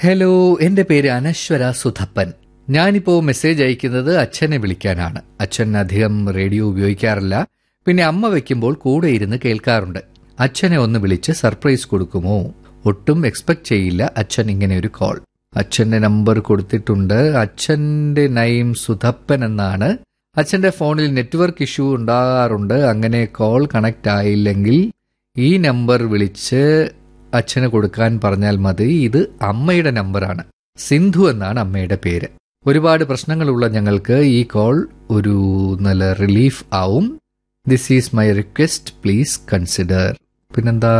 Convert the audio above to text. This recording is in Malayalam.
ഹലോ എന്റെ പേര് അനശ്വര സുധപ്പൻ ഞാനിപ്പോ മെസ്സേജ് അയക്കുന്നത് അച്ഛനെ വിളിക്കാനാണ് അച്ഛൻ അധികം റേഡിയോ ഉപയോഗിക്കാറില്ല പിന്നെ അമ്മ വെക്കുമ്പോൾ കൂടെ ഇരുന്ന് കേൾക്കാറുണ്ട് അച്ഛനെ ഒന്ന് വിളിച്ച് സർപ്രൈസ് കൊടുക്കുമോ ഒട്ടും എക്സ്പെക്ട് ചെയ്യില്ല അച്ഛൻ ഇങ്ങനെ ഒരു കോൾ അച്ഛന്റെ നമ്പർ കൊടുത്തിട്ടുണ്ട് അച്ഛന്റെ നൈം സുധപ്പൻ എന്നാണ് അച്ഛന്റെ ഫോണിൽ നെറ്റ്വർക്ക് ഇഷ്യൂ ഉണ്ടാകാറുണ്ട് അങ്ങനെ കോൾ കണക്ട് ആയില്ലെങ്കിൽ ഈ നമ്പർ വിളിച്ച് അച്ഛന് കൊടുക്കാൻ പറഞ്ഞാൽ മതി ഇത് അമ്മയുടെ നമ്പറാണ് സിന്ധു എന്നാണ് അമ്മയുടെ പേര് ഒരുപാട് പ്രശ്നങ്ങളുള്ള ഞങ്ങൾക്ക് ഈ കോൾ ഒരു നല്ല റിലീഫ് ആവും this is my request please consider പിന്നെന്താ